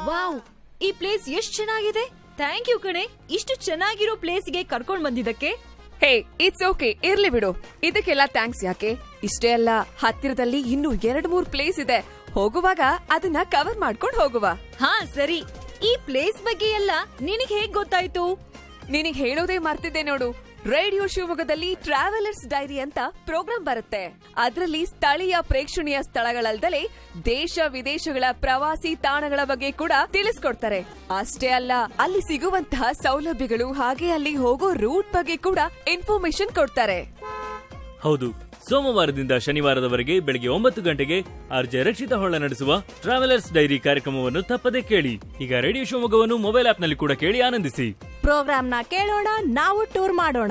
wow ಈ place ಎಷ್ಟ್ ಚೆನ್ನಾಗಿದೆ ಥ್ಯಾಂಕ್ ಯು ಕಣೆ ಇಷ್ಟು ಚೆನ್ನಾಗಿರೋ ಪ್ಲೇಸ್ಗೆ ಕರ್ಕೊಂಡ್ ಬಂದಿದ್ದಕ್ಕೆ ಹೇ ಇಟ್ಸ್ ಓಕೆ ಇರ್ಲಿ ಬಿಡು ಇದಕ್ಕೆಲ್ಲ ಥ್ಯಾಂಕ್ಸ್ ಯಾಕೆ ಇಷ್ಟೇ ಅಲ್ಲ ಹತ್ತಿರದಲ್ಲಿ ಇನ್ನೂ ಎರಡ್ ಮೂರ್ ಪ್ಲೇಸ್ ಇದೆ ಹೋಗುವಾಗ ಅದನ್ನ ಕವರ್ ಮಾಡ್ಕೊಂಡು ಹೋಗುವ ಹಾ ಸರಿ ಈ ಪ್ಲೇಸ್ ಬಗ್ಗೆ ಎಲ್ಲ ನಿನಗ್ ಹೇಗ್ ಗೊತ್ತಾಯ್ತು ನಿನಗ್ ಹೇಳೋದೇ ಮರ್ತಿದ್ದೆ ನೋಡು ರೇಡಿಯೋ ಶಿವಮೊಗ್ಗದಲ್ಲಿ ಟ್ರಾವೆಲರ್ಸ್ ಡೈರಿ ಅಂತ ಪ್ರೋಗ್ರಾಂ ಬರುತ್ತೆ ಅದರಲ್ಲಿ ಸ್ಥಳೀಯ ಪ್ರೇಕ್ಷಣೀಯ ಸ್ಥಳಗಳಲ್ದಲೇ ದೇಶ ವಿದೇಶಗಳ ಪ್ರವಾಸಿ ತಾಣಗಳ ಬಗ್ಗೆ ಕೂಡ ತಿಳಿಸ್ಕೊಡ್ತಾರೆ ಅಷ್ಟೇ ಅಲ್ಲ ಅಲ್ಲಿ ಸಿಗುವಂತಹ ಸೌಲಭ್ಯಗಳು ಹಾಗೆ ಅಲ್ಲಿ ಹೋಗೋ ರೂಟ್ ಬಗ್ಗೆ ಕೂಡ ಇನ್ಫಾರ್ಮೇಶನ್ ಕೊಡ್ತಾರೆ ಹೌದು ಸೋಮವಾರದಿಂದ ಶನಿವಾರದವರೆಗೆ ಬೆಳಗ್ಗೆ ಒಂಬತ್ತು ಗಂಟೆಗೆ ಆರ್ಜೆ ರಕ್ಷಿತ ಹೊಳ್ಳ ನಡೆಸುವ ಟ್ರಾವೆಲರ್ಸ್ ಡೈರಿ ಕಾರ್ಯಕ್ರಮವನ್ನು ತಪ್ಪದೇ ಕೇಳಿ ಈಗ ರೇಡಿಯೋ ಶಿವಮೊಗ್ಗವನ್ನು ಮೊಬೈಲ್ ಆಪ್ನಲ್ಲಿ ಕೂಡ ಕೇಳಿ ಆನಂದಿಸಿ ಪ್ರೋಗ್ರಾಮ್ನ ಕೇಳೋಣ ನಾವು ಟೂರ್ ಮಾಡೋಣ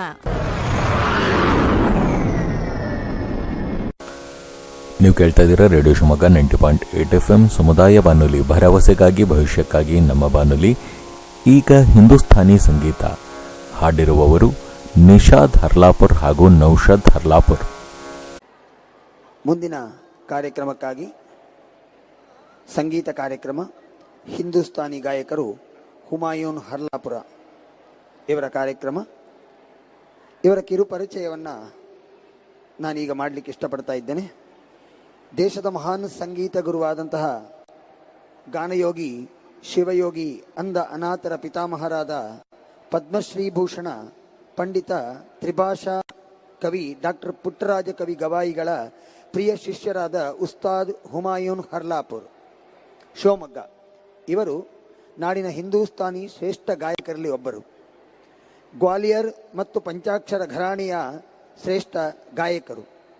ನೀವು ಕೇಳ್ತಾ ಇದ್ದೀರಾ radio Shivamogga ninety point eight F M ಸಮುದಾಯ ಬಾನುಲಿ ಭರವಸೆಗಾಗಿ ಭವಿಷ್ಯಕ್ಕಾಗಿ ನಮ್ಮ ಬಾನುಲಿ ಈಗ ಹಿಂದೂಸ್ಥಾನಿ ಸಂಗೀತ ಹಾಡಿರುವವರು ನಿಷಾದ್ ಹರ್ಲಾಪುರ್ ಹಾಗೂ ನೌಷಾದ್ ಹರ್ಲಾಪುರ್ ಮುಂದಿನ ಕಾರ್ಯಕ್ರಮಕ್ಕಾಗಿ ಸಂಗೀತ ಕಾರ್ಯಕ್ರಮ ಹಿಂದೂಸ್ತಾನಿ ಗಾಯಕರು ಹುಮಾಯೂನ್ ಹರ್ಲಾಪುರ ಇವರ ಕಾರ್ಯಕ್ರಮ ಇವರ ಕಿರು ಪರಿಚಯವನ್ನು ನಾನೀಗ ಮಾಡಲಿಕ್ಕೆ ಇಷ್ಟಪಡ್ತಾ ಇದ್ದೇನೆ ದೇಶದ ಮಹಾನ್ ಸಂಗೀತ ಗುರುವಾದಂತಹ ಗಾನಯೋಗಿ ಶಿವಯೋಗಿ ಅಂದ ಅನಾಥರ ಪಿತಾಮಹರಾದ ಪದ್ಮಶ್ರೀಭೂಷಣ ಪಂಡಿತ ತ್ರಿಭಾಷಾ ಕವಿ ಡಾಕ್ಟರ್ ಪುಟ್ಟರಾಜ ಕವಿ ಗವಾಯಿಗಳ ಪ್ರಿಯ ಶಿಷ್ಯರಾದ ಉಸ್ತಾದ್ ಹುಮಾಯೂನ್ ಹರ್ಲಾಪುರ್ ಶಿವಮೊಗ್ಗ ಇವರು ನಾಡಿನ ಹಿಂದೂಸ್ತಾನಿ ಶ್ರೇಷ್ಠ ಗಾಯಕರಲ್ಲಿ ಒಬ್ಬರು ಗ್ವಾಲಿಯರ್ ಮತ್ತು ಪಂಚಾಕ್ಷರ ಘರಾಣೆಯ ಶ್ರೇಷ್ಠ ಗಾಯಕರು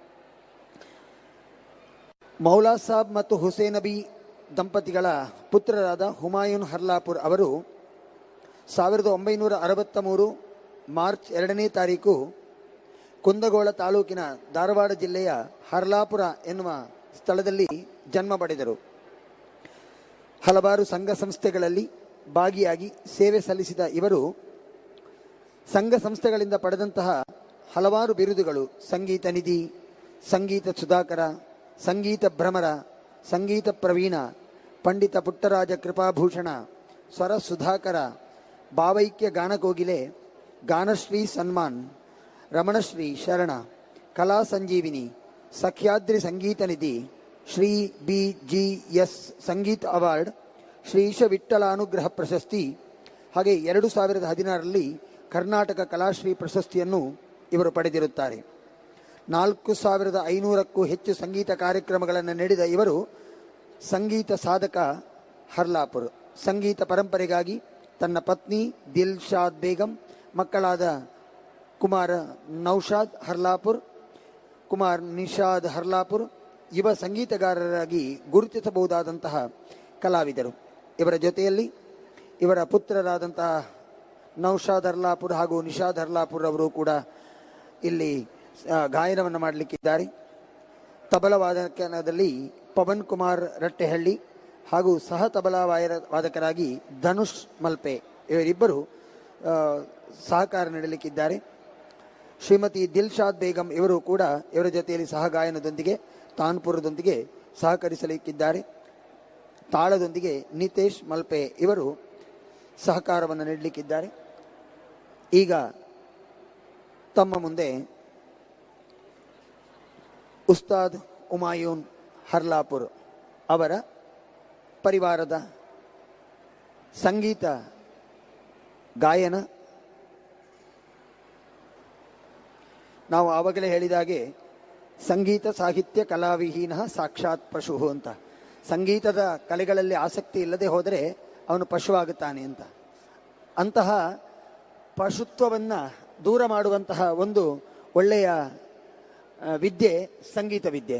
ಮೌಲಾ ಸಾಬ್ ಮತ್ತು ಹುಸೇನಬಿ ದಂಪತಿಗಳ ಪುತ್ರರಾದ ಹುಮಾಯೂನ್ ಹರ್ಲಾಪುರ್ ಅವರು ಸಾವಿರದ ಒಂಬೈನೂರ ಅರವತ್ತ ಮೂರು ಮಾರ್ಚ್ ಎರಡನೇ ತಾರೀಕು ಕುಂದಗೋಳ ತಾಲೂಕಿನ ಧಾರವಾಡ ಜಿಲ್ಲೆಯ ಹರ್ಲಾಪುರ ಎನ್ನುವ ಸ್ಥಳದಲ್ಲಿ ಜನ್ಮ ಪಡೆದರು ಹಲವಾರು ಸಂಘ ಸಂಸ್ಥೆಗಳಲ್ಲಿ ಭಾಗಿಯಾಗಿ ಸೇವೆ ಸಲ್ಲಿಸಿದ ಇವರು ಸಂಘ ಸಂಸ್ಥೆಗಳಿಂದ ಪಡೆದಂತಹ ಹಲವಾರು ಬಿರುದುಗಳು ಸಂಗೀತ ನಿಧಿ ಸಂಗೀತ ಸುಧಾಕರ ಸಂಗೀತ ಭ್ರಮರ ಸಂಗೀತ ಪ್ರವೀಣ ಪಂಡಿತ ಪುಟ್ಟರಾಜ ಕೃಪಾಭೂಷಣ ಸ್ವರ ಸುಧಾಕರ ಭಾವೈಕ್ಯ ಗಾನಕೋಗಿಲೆ ಗಾನಶ್ರೀ ಸನ್ಮಾನ್ ರಮಣಶ್ರೀ ಶರಣ ಕಲಾ ಸಂಜೀವಿನಿ ಸಖ್ಯಾದ್ರಿ ಸಂಗೀತ ನಿಧಿ ಶ್ರೀ ಬಿ ಜಿ ಎಸ್ ಸಂಗೀತ ಅವಾರ್ಡ್ ಶ್ರೀಶ ವಿಠ್ಠಲ ಅನುಗ್ರಹ ಪ್ರಶಸ್ತಿ ಹಾಗೆ ಎರಡು ಸಾವಿರದ ಹದಿನಾರರಲ್ಲಿ ಕರ್ನಾಟಕ ಕಲಾಶ್ರೀ ಪ್ರಶಸ್ತಿಯನ್ನು ಇವರು ಪಡೆದಿರುತ್ತಾರೆ ನಾಲ್ಕು ಸಾವಿರದ ಐನೂರಕ್ಕೂ ಹೆಚ್ಚು ಸಂಗೀತ ಕಾರ್ಯಕ್ರಮಗಳನ್ನು ನೀಡಿದ ಇವರು ಸಂಗೀತ ಸಾಧಕ ಹರ್ಲಾಪುರ್ ಸಂಗೀತ ಪರಂಪರೆಗಾಗಿ ತನ್ನ ಪತ್ನಿ ದಿಲ್ ಶಾದ್ ಬೇಗಂ ಮಕ್ಕಳಾದ ಕುಮಾರ ನೌಶಾದ್ ಹರ್ಲಾಪುರ್ ಕುಮಾರ್ ನಿಷಾದ್ ಹರ್ಲಾಪುರ್ ಯುವ ಸಂಗೀತಗಾರರಾಗಿ ಗುರುತಿಸಬಹುದಾದಂತಹ ಕಲಾವಿದರು ಇವರ ಜೊತೆಯಲ್ಲಿ ಇವರ ಪುತ್ರರಾದಂತಹ ನೌಶಾದ್ ಹರ್ಲಾಪುರ್ ಹಾಗೂ ನಿಷಾದ್ ಹರ್ಲಾಪುರ್ ಅವರು ಕೂಡ ಇಲ್ಲಿ ಆ, ಗಾಯನವನ್ನು ಮಾಡಲಿಕ್ಕಿದ್ದಾರೆ ತಬಲ ವಾದಕದಲ್ಲಿ ಪವನ್ ಕುಮಾರ್ ರಟ್ಟೆಹಳ್ಳಿ ಹಾಗೂ ಸಹ ತಬಲಾ ವಾಯರ ವಾದಕರಾಗಿ ಧನುಷ್ ಮಲ್ಪೆ ಇವರಿಬ್ಬರು ಆ, ಸಹಕಾರ ನೀಡಲಿಕ್ಕಿದ್ದಾರೆ ಶ್ರೀಮತಿ ದಿಲ್ಶಾದ್ ಬೇಗಂ ಇವರು ಕೂಡ ಇವರ ಜೊತೆಯಲ್ಲಿ ಸಹ ಗಾಯನದೊಂದಿಗೆ ತಾನ್ಪುರದೊಂದಿಗೆ ಸಹಕರಿಸಲಿಕ್ಕಿದ್ದಾರೆ ತಾಳದೊಂದಿಗೆ ನಿತೇಶ್ ಮಲ್ಪೆ ಇವರು ಸಹಕಾರವನ್ನು ನೀಡಲಿಕ್ಕಿದ್ದಾರೆ ಈಗ ತಮ್ಮ ಮುಂದೆ ಉಸ್ತಾದ್ ಉಮಾಯೂನ್ ಹರ್ಲಾಪುರ್ ಅವರ ಪರಿವಾರದ ಸಂಗೀತ ಗಾಯನ ನಾವು ಆವಾಗಲೇ ಹೇಳಿದಾಗೆ ಸಂಗೀತ ಸಾಹಿತ್ಯ ಕಲಾವಿಹೀನ ಸಾಕ್ಷಾತ್ ಪಶು ಅಂತ ಸಂಗೀತದ ಕಲೆಗಳಲ್ಲಿ ಆಸಕ್ತಿ ಇಲ್ಲದೆ ಹೋದರೆ ಅವನು ಪಶುವಾಗುತ್ತಾನೆ ಅಂತ ಅಂತಹ ಪಶುತ್ವವನ್ನು ದೂರ ಮಾಡುವಂತಹ ಒಂದು ಒಳ್ಳೆಯ ಆ, ವಿದ್ಯೆ ಸಂಗೀತ ವಿದ್ಯೆ